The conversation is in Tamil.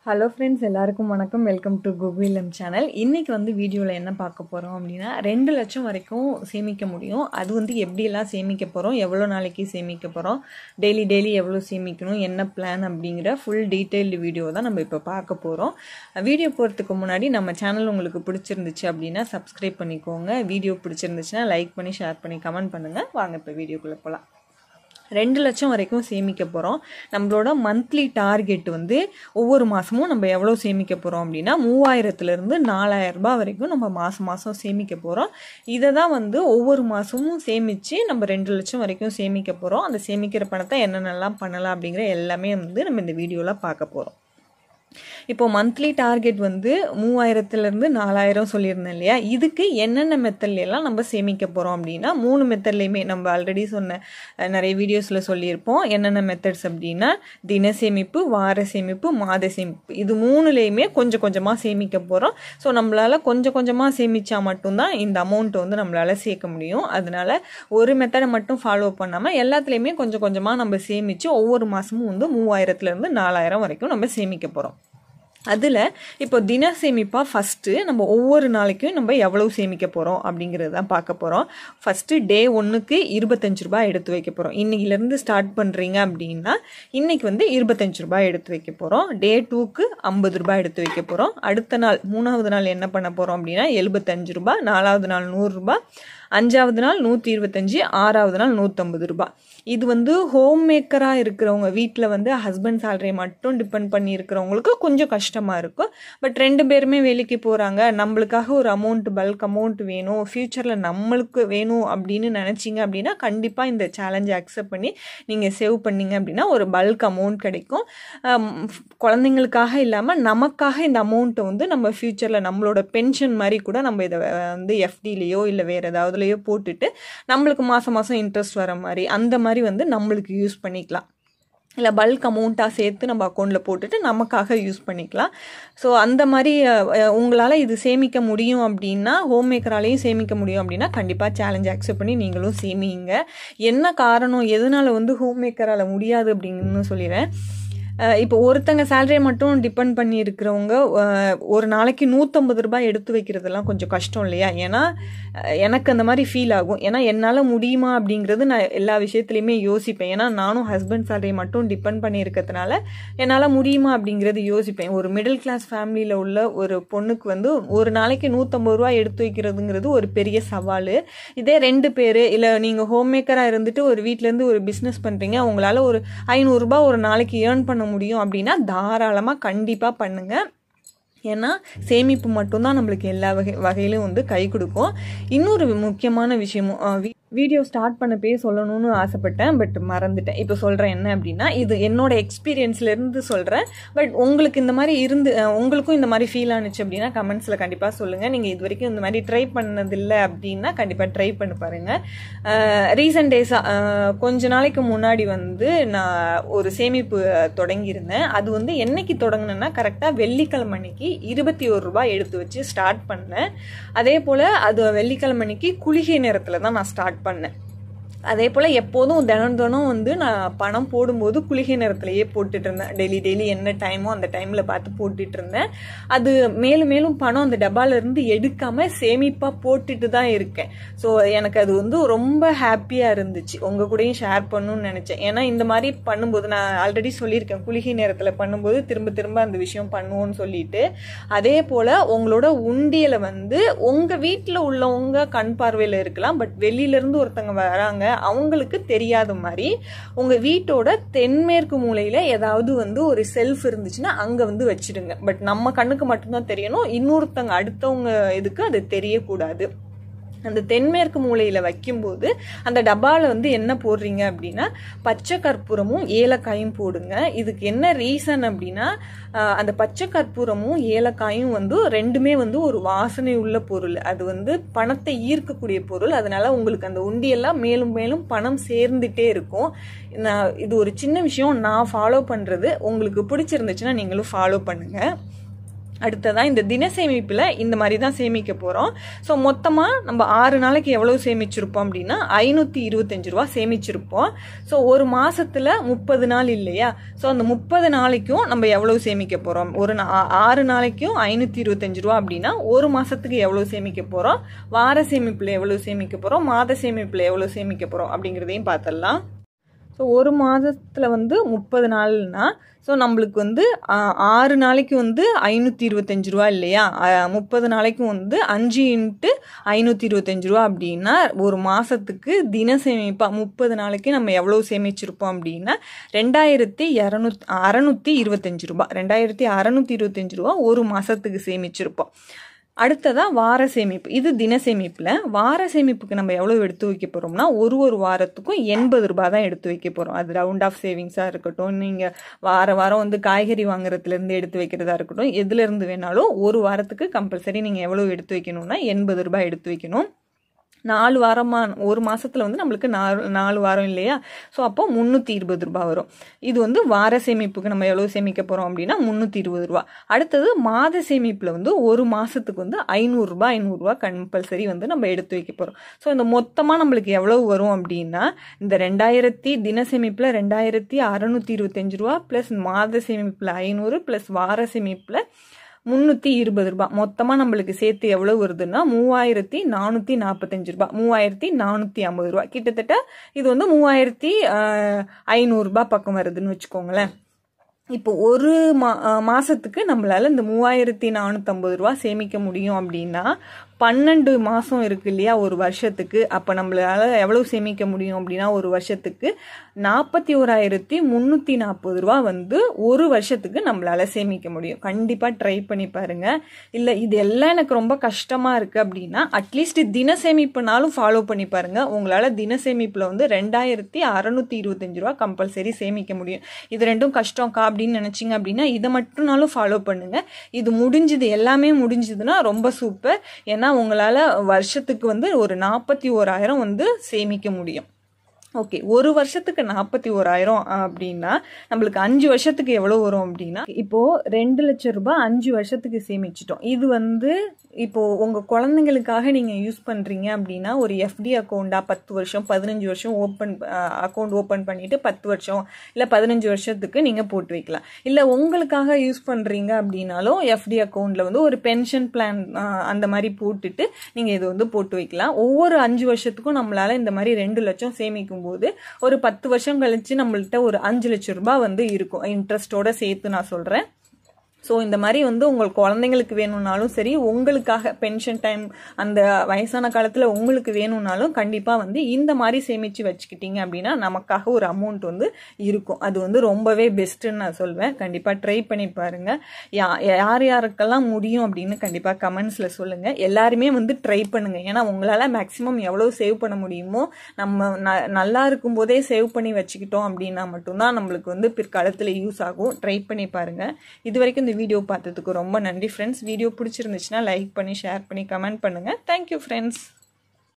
ஹலோ ஃப்ரெண்ட்ஸ் எல்லாருக்கும் வணக்கம் வெல்கம் டு குகுலம் சேனல் இன்றைக்கி வந்து வீடியோவில் என்ன பார்க்க போகிறோம் அப்படின்னா ரெண்டு லட்சம் வரைக்கும் சேமிக்க முடியும் அது வந்து எப்படியெல்லாம் சேமிக்க போகிறோம் எவ்வளோ நாளைக்கு சேமிக்க போகிறோம் டெய்லி டெய்லி எவ்வளோ சேமிக்கணும் என்ன பிளான் அப்படிங்கிற ஃபுல் டீட்டெயில்டு வீடியோ தான் நம்ம இப்போ பார்க்க போகிறோம் வீடியோ போகிறதுக்கு முன்னாடி நம்ம சேனல் உங்களுக்கு பிடிச்சிருந்துச்சு அப்படின்னா சப்ஸ்கிரைப் பண்ணிக்கோங்க வீடியோ பிடிச்சிருந்துச்சுன்னா லைக் பண்ணி ஷேர் பண்ணி கமெண்ட் பண்ணுங்கள் வாங்க இப்போ வீடியோக்குள்ளே போகலாம் ரெண்டு லட்சம் வரைக்கும் சேமிக்க போகிறோம் நம்மளோட மந்த்லி டார்கெட் வந்து ஒவ்வொரு மாதமும் நம்ம எவ்வளோ சேமிக்க போகிறோம் அப்படின்னா மூவாயிரத்துலேருந்து நாலாயிரம் ரூபாய் வரைக்கும் நம்ம மாதம் மாதம் சேமிக்க போகிறோம் இதை தான் வந்து ஒவ்வொரு மாதமும் சேமித்து நம்ம ரெண்டு லட்சம் வரைக்கும் சேமிக்க போகிறோம் அந்த சேமிக்கிற பணத்தை என்னென்னலாம் பண்ணலாம் அப்படிங்கிற எல்லாமே வந்து நம்ம இந்த வீடியோவில் பார்க்க போகிறோம் இப்போ மந்த்லி டார்கெட் வந்து மூவாயிரத்துலேருந்து நாலாயிரம் சொல்லியிருந்தேன் இல்லையா இதுக்கு என்னென்ன மெத்தட்லாம் நம்ம சேமிக்க போகிறோம் அப்படின்னா மூணு மெத்தட்லேயுமே நம்ம ஆல்ரெடி சொன்ன நிறைய வீடியோஸில் சொல்லியிருப்போம் என்னென்ன மெத்தட்ஸ் அப்படின்னா தின சேமிப்பு வார சேமிப்பு மாத சேமிப்பு இது மூணுலேயுமே கொஞ்சம் கொஞ்சமாக சேமிக்க போகிறோம் ஸோ நம்மளால் கொஞ்சம் கொஞ்சமாக சேமித்தா மட்டும்தான் இந்த அமௌண்ட் வந்து நம்மளால் சேர்க்க முடியும் அதனால ஒரு மெத்தடை மட்டும் ஃபாலோ பண்ணாமல் எல்லாத்துலேயுமே கொஞ்சம் கொஞ்சமாக நம்ம சேமித்து ஒவ்வொரு மாதமும் வந்து மூவாயிரத்துலேருந்து நாலாயிரம் வரைக்கும் நம்ம சேமிக்க போகிறோம் அதில் இப்போ தின சேமிப்பாக ஃபஸ்ட்டு நம்ம ஒவ்வொரு நாளைக்கும் நம்ம எவ்வளவு சேமிக்க போகிறோம் அப்படிங்கிறது தான் பார்க்க போகிறோம் ஃபஸ்ட்டு டே ஒன்றுக்கு இருபத்தஞ்சு ரூபாய் எடுத்து வைக்க போகிறோம் இன்றைக்கிலேருந்து ஸ்டார்ட் பண்ணுறீங்க அப்படின்னா இன்றைக்கி வந்து இருபத்தஞ்சு ரூபாய் எடுத்து வைக்க போகிறோம் டே டூக்கு ஐம்பது ரூபாய் எடுத்து வைக்க போகிறோம் அடுத்த நாள் மூணாவது நாள் என்ன பண்ண போகிறோம் அப்படின்னா எழுபத்தஞ்சு ரூபாய் நாலாவது நாள் நூறுரூபா அஞ்சாவது நாள் நூற்றி இருபத்தஞ்சி ஆறாவது நாள் நூற்றம்பது ரூபாய் இது வந்து ஹோம் மேக்கராக இருக்கிறவங்க வீட்டில் வந்து ஹஸ்பண்ட் சேலரியை மட்டும் டிபெண்ட் பண்ணி இருக்கிறவங்களுக்கு கொஞ்சம் கஷ்டமாக இருக்கும் பட் ரெண்டு பேருமே வேலைக்கு போகிறாங்க நம்மளுக்காக ஒரு அமௌண்ட் பல்க் அமௌண்ட் வேணும் ஃப்யூச்சரில் நம்மளுக்கு வேணும் அப்படின்னு நினச்சிங்க அப்படின்னா கண்டிப்பாக இந்த சேலஞ்சை அக்செப்ட் பண்ணி நீங்கள் சேவ் பண்ணிங்க அப்படின்னா ஒரு பல்க் அமௌண்ட் கிடைக்கும் குழந்தைங்களுக்காக இல்லாமல் நமக்காக இந்த அமௌண்ட்டை வந்து நம்ம ஃப்யூச்சரில் நம்மளோட பென்ஷன் மாதிரி கூட நம்ம இதை வந்து எஃப்டிலேயோ இல்லை வேறு ஏதாவதுலையோ போட்டுட்டு நம்மளுக்கு மாதம் மாதம் இன்ட்ரெஸ்ட் வர மாதிரி அந்த மாதிரி வந்து நம்மளுக்கு யூஸ் பண்ணிக்கலாம் இல்லை பல்க் அமௌண்ட்டாக சேர்த்து நம்ம அக்கௌண்ட்டில் போட்டுட்டு நமக்காக யூஸ் பண்ணிக்கலாம் ஸோ அந்த மாதிரி உங்களால் இது சேமிக்க முடியும் அப்படின்னா ஹோம் மேக்கராலையும் சேமிக்க முடியும் அப்படின்னா கண்டிப்பாக சேலஞ்ச் அக்செப்ட் பண்ணி நீங்களும் சேமிங்க என்ன காரணம் எதனால் வந்து ஹோம் மேக்கரால் முடியாது அப்படின்னு சொல்லிடுறேன் இப்போ ஒருத்தங்க சேலரியை மட்டும் டிபெண்ட் பண்ணி இருக்கிறவங்க ஒரு நாளைக்கு நூற்றம்பது ரூபாய் எடுத்து வைக்கிறதெல்லாம் கொஞ்சம் கஷ்டம் இல்லையா ஏன்னா எனக்கு அந்த மாதிரி ஃபீல் ஆகும் ஏன்னா என்னால் முடியுமா அப்படிங்கிறது நான் எல்லா விஷயத்துலையுமே யோசிப்பேன் ஏன்னா நானும் ஹஸ்பண்ட் சேலரியை மட்டும் டிபெண்ட் பண்ணி இருக்கிறதுனால என்னால் முடியுமா அப்படிங்கிறது யோசிப்பேன் ஒரு மிடில் கிளாஸ் ஃபேமிலியில் உள்ள ஒரு பொண்ணுக்கு வந்து ஒரு நாளைக்கு நூற்றம்பது ரூபாய் எடுத்து வைக்கிறதுங்கிறது ஒரு பெரிய சவால் இதே ரெண்டு பேர் இல்லை நீங்கள் ஹோம் மேக்கராக இருந்துட்டு ஒரு வீட்டிலேருந்து ஒரு பிஸ்னஸ் பண்ணுறீங்க உங்களால் ஒரு ஐநூறுரூபா ஒரு நாளைக்கு ஏர்ன் பண்ண முடியும் அப்படின்னா தாராளமாக கண்டிப்பாக பண்ணுங்கள் ஏன்னா சேமிப்பு மட்டும்தான் நம்மளுக்கு எல்லா வகை வகையிலும் வந்து கை கொடுக்கும் இன்னொரு முக்கியமான விஷயமும் வீடியோ ஸ்டார்ட் பண்ணப்பே சொல்லணும்னு ஆசைப்பட்டேன் பட் மறந்துட்டேன் இப்போ சொல்கிறேன் என்ன அப்படின்னா இது என்னோட எக்ஸ்பீரியன்ஸ்லேருந்து சொல்கிறேன் பட் உங்களுக்கு இந்த மாதிரி இருந்து உங்களுக்கும் இந்த மாதிரி ஃபீல் ஆனிச்சு அப்படின்னா கமெண்ட்ஸில் கண்டிப்பாக சொல்லுங்கள் நீங்கள் இது வரைக்கும் இந்த மாதிரி ட்ரை பண்ணதில்லை அப்படின்னா கண்டிப்பாக ட்ரை பண்ணி பாருங்கள் ரீசெண்ட் டேஸாக கொஞ்ச நாளைக்கு முன்னாடி வந்து நான் ஒரு சேமிப்பு தொடங்கியிருந்தேன் அது வந்து என்னைக்கு தொடங்கினேன்னா கரெக்டாக வெள்ளிக்கிழமை அன்னைக்கு இருபத்தி ஒரு ரூபாய் எடுத்து வச்சு ஸ்டார்ட் பண்ணேன் அதே போல் அது வெள்ளிக்கிழமை அன்னைக்கு குளிகை நேரத்தில் தான் நான் ஸ்டார்ட் பண்ணேன் அதே போல் எப்போதும் தினம் தினம் வந்து நான் பணம் போடும்போது குளிகை நேரத்துலையே போட்டுட்டு இருந்தேன் டெய்லி டெய்லி என்ன டைமோ அந்த டைமில் பார்த்து போட்டுட்டு இருந்தேன் அது மேலும் மேலும் பணம் அந்த டப்பாலேருந்து எடுக்காமல் சேமிப்பாக போட்டுட்டு தான் இருக்கேன் ஸோ எனக்கு அது வந்து ரொம்ப ஹாப்பியாக இருந்துச்சு உங்கள் கூடயும் ஷேர் பண்ணணும்னு நினச்சேன் ஏன்னா இந்த மாதிரி பண்ணும்போது நான் ஆல்ரெடி சொல்லியிருக்கேன் குளிகை நேரத்தில் பண்ணும்போது திரும்ப திரும்ப அந்த விஷயம் பண்ணுவோன்னு சொல்லிட்டு அதே போல் உங்களோட உண்டியலை வந்து உங்கள் வீட்டில் உள்ளவங்க கண் பார்வையில் இருக்கலாம் பட் வெளியிலேருந்து ஒருத்தங்க வராங்க அவங்களுக்கு தெரியாத மாதிரி உங்கள் வீட்டோட தென்மேற்கு மூலையில் ஏதாவது வந்து ஒரு செல்ஃப் இருந்துச்சுன்னா அங்கே வந்து வச்சிடுங்க பட் நம்ம கண்ணுக்கு மட்டும்தான் தெரியணும் இன்னொருத்தங்க அடுத்தவங்க இதுக்கு அது தெரியக்கூடாது அந்த தென்மேற்கு மூலையில் வைக்கும்போது அந்த டப்பாவில் வந்து என்ன போடுறீங்க அப்படின்னா பச்சை கற்பூரமும் ஏலக்காயும் போடுங்க இதுக்கு என்ன ரீசன் அப்படின்னா அந்த பச்சை கற்பூரமும் ஏலக்காயும் வந்து ரெண்டுமே வந்து ஒரு வாசனை உள்ள பொருள் அது வந்து பணத்தை ஈர்க்கக்கூடிய பொருள் அதனால உங்களுக்கு அந்த உண்டியெல்லாம் மேலும் மேலும் பணம் சேர்ந்துட்டே இருக்கும் நான் இது ஒரு சின்ன விஷயம் நான் ஃபாலோ பண்ணுறது உங்களுக்கு பிடிச்சிருந்துச்சுன்னா நீங்களும் ஃபாலோ பண்ணுங்கள் அடுத்ததான் இந்த தின சேமிப்பில் இந்த மாதிரி தான் சேமிக்க போகிறோம் ஸோ மொத்தமாக நம்ம ஆறு நாளைக்கு எவ்வளோ சேமிச்சிருப்போம் அப்படின்னா ஐநூற்றி இருபத்தஞ்சு ரூபா சேமிச்சிருப்போம் ஸோ ஒரு மாதத்தில் முப்பது நாள் இல்லையா ஸோ அந்த முப்பது நாளைக்கும் நம்ம எவ்வளோ சேமிக்க போகிறோம் ஒரு நா- ஆறு நாளைக்கும் ஐநூற்றி இருபத்தஞ்சு ரூபா அப்படின்னா ஒரு மாதத்துக்கு எவ்வளோ சேமிக்க போகிறோம் வார சேமிப்பில் எவ்வளோ சேமிக்க போகிறோம் மாத சேமிப்பில் எவ்வளோ சேமிக்க போகிறோம் அப்படிங்கிறதையும் பார்த்துடலாம் ஸோ ஒரு மாதத்தில் வந்து முப்பது நாள்னா ஸோ நம்மளுக்கு வந்து ஆ, ஆறு நாளைக்கு வந்து ஐநூற்றி இருபத்தஞ்சு ரூபா இல்லையா முப்பது நாளைக்கும் வந்து அஞ்சு இன்ட்டு ஐநூற்றி இருபத்தஞ்சு ரூபா அப்படின்னா ஒரு மாதத்துக்கு தின சேமிப்பாக முப்பது நாளைக்கு நம்ம எவ்வளோ சேமிச்சிருப்போம் அப்படின்னா ரெண்டாயிரத்தி இரநூத்தி அறநூற்றி இருபத்தஞ்சு ரூபா ரெண்டாயிரத்தி அறநூற்றி இருபத்தஞ்சு ரூபா ஒரு மாதத்துக்கு சேமிச்சிருப்போம் அடுத்ததா வார சேமிப்பு இது தின சேமிப்பில் வார சேமிப்புக்கு நம்ம எவ்வளோ எடுத்து வைக்க போகிறோம்னா ஒரு ஒரு வாரத்துக்கும் எண்பது ரூபாய் தான் எடுத்து வைக்க போகிறோம் அது ரவுண்ட் ஆஃப் சேவிங்ஸாக இருக்கட்டும் நீங்கள் வார வாரம் வந்து காய்கறி வாங்குறதுலேருந்து எடுத்து வைக்கிறதா இருக்கட்டும் எதுலேருந்து வேணாலும் ஒரு வாரத்துக்கு கம்பல்சரி நீங்கள் எவ்வளோ எடுத்து வைக்கணும்னா எண்பது ரூபாய் எடுத்து வைக்கணும் நாலு வாரமாக ஒரு மாசத்துல வந்து நம்மளுக்கு நாலு நாலு வாரம் இல்லையா ஸோ அப்போ முந்நூற்றி இருபது ரூபாய் வரும் இது வந்து வார சேமிப்புக்கு நம்ம எவ்வளோ சேமிக்க போகிறோம் அப்படின்னா முந்நூற்றி இருபது ரூபா அடுத்தது மாத சேமிப்பில் வந்து ஒரு மாதத்துக்கு வந்து ஐநூறுரூபா ஐநூறுரூவா கம்பல்சரி வந்து நம்ம எடுத்து வைக்க போகிறோம் ஸோ இந்த மொத்தமாக நம்மளுக்கு எவ்வளவு வரும் அப்படின்னா இந்த ரெண்டாயிரத்தி தின சேமிப்பில் ரெண்டாயிரத்தி அறநூற்றி இருபத்தஞ்சு ரூபா ப்ளஸ் மாத சேமிப்பில் ஐநூறு ப்ளஸ் வார சேமிப்பில் முந்நூற்றி இருபது ரூபாய் மொத்தமாக நம்மளுக்கு சேர்த்து எவ்வளோ வருதுன்னா மூவாயிரத்தி நானூற்றி நாற்பத்தஞ்சு ரூபாய் மூவாயிரத்தி நானூற்றி ஐம்பது ரூபாய் கிட்டத்தட்ட இது வந்து மூவாயிரத்தி ஐநூறுரூபா பக்கம் வருதுன்னு வச்சுக்கோங்களேன் இப்போ ஒரு மா அஹ் மாசத்துக்கு நம்மளால இந்த மூவாயிரத்தி நானூற்றம்பது ரூபா சேமிக்க முடியும் அப்படின்னா பன்னெண்டு மாதம் இருக்கு இல்லையா ஒரு வருஷத்துக்கு அப்போ நம்மளால எவ்வளவு சேமிக்க முடியும் அப்படின்னா ஒரு வருஷத்துக்கு நாற்பத்தி ஓராயிரத்தி முந்நூற்றி நாற்பது ரூபா வந்து ஒரு வருஷத்துக்கு நம்மளால சேமிக்க முடியும் கண்டிப்பாக ட்ரை பண்ணி பாருங்க இல்லை இது எல்லாம் எனக்கு ரொம்ப கஷ்டமாக இருக்குது அப்படின்னா அட்லீஸ்ட் தின சேமிப்புனாலும் ஃபாலோ பண்ணி பாருங்க உங்களால் தின சேமிப்பில் வந்து ரெண்டாயிரத்தி அறநூற்றி இருபத்தஞ்சு ரூபா கம்பல்சரி சேமிக்க முடியும் இது ரெண்டும் கஷ்டம்க்கா அப்படின்னு நினச்சிங்க அப்படின்னா இதை மட்டும்னாலும் ஃபாலோ பண்ணுங்க இது முடிஞ்சுது எல்லாமே முடிஞ்சுதுன்னா ரொம்ப சூப்பர் ஏன்னா உங்களால் வருஷத்துக்கு வந்து ஒரு நாற்பத்தி ஓராயிரம் வந்து சேமிக்க முடியும் ஓகே ஒரு வருஷத்துக்கு நாற்பத்தி ஓராயிரம் அப்படின்னா நம்மளுக்கு அஞ்சு வருஷத்துக்கு எவ்வளோ வரும் அப்படின்னா இப்போ ரெண்டு லட்சம் ரூபாய் அஞ்சு வருஷத்துக்கு சேமிச்சிட்டோம் இது வந்து இப்போ உங்க குழந்தைங்களுக்காக நீங்க யூஸ் பண்றீங்க அப்படின்னா ஒரு எஃப்டி அக்கௌண்டா பத்து வருஷம் பதினஞ்சு வருஷம் ஓப்பன் அக்கௌண்ட் ஓப்பன் பண்ணிட்டு பத்து வருஷம் இல்லை பதினஞ்சு வருஷத்துக்கு நீங்க போட்டு வைக்கலாம் இல்லை உங்களுக்காக யூஸ் பண்றீங்க அப்படின்னாலும் எஃப்டி அக்கௌண்ட்ல வந்து ஒரு பென்ஷன் பிளான் அந்த மாதிரி போட்டுட்டு நீங்க இது வந்து போட்டு வைக்கலாம் ஒவ்வொரு அஞ்சு வருஷத்துக்கும் நம்மளால இந்த மாதிரி ரெண்டு லட்சம் சேமிக்கும் போது ஒரு பத்து வருஷம் கழிச்சு நம்மள்ட்ட ஒரு அஞ்சு லட்சம் ரூபாய் வந்து இருக்கும் இன்ட்ரெஸ்டோட சேர்த்து நான் சொல்றேன் ஸோ இந்த மாதிரி வந்து உங்கள் குழந்தைங்களுக்கு வேணும்னாலும் சரி உங்களுக்காக பென்ஷன் டைம் அந்த வயசான காலத்தில் உங்களுக்கு வேணும்னாலும் கண்டிப்பாக வந்து இந்த மாதிரி சேமித்து வச்சுக்கிட்டீங்க அப்படின்னா நமக்காக ஒரு அமௌண்ட் வந்து இருக்கும் அது வந்து ரொம்பவே பெஸ்ட்டுன்னு நான் சொல்வேன் கண்டிப்பாக ட்ரை பண்ணி பாருங்கள் யா யார் யாருக்கெல்லாம் முடியும் அப்படின்னு கண்டிப்பாக கமெண்ட்ஸில் சொல்லுங்கள் எல்லாருமே வந்து ட்ரை பண்ணுங்கள் ஏன்னா உங்களால் மேக்ஸிமம் எவ்வளோ சேவ் பண்ண முடியுமோ நம்ம ந நல்லா இருக்கும்போதே சேவ் பண்ணி வச்சுக்கிட்டோம் அப்படின்னா மட்டும்தான் நம்மளுக்கு வந்து பிற்காலத்தில் யூஸ் ஆகும் ட்ரை பண்ணி பாருங்கள் இது வரைக்கும் இந்த வீடியோ பார்த்ததுக்கு ரொம்ப நன்றி ஃப்ரெண்ட்ஸ் வீடியோ பிடிச்சிருந்துச்சுன்னா லைக் பண்ணி ஷேர் பண்ணி கமெண்ட் பண்ணுங்கள் தேங்க்யூ ஃப்ரெண்ட்ஸ்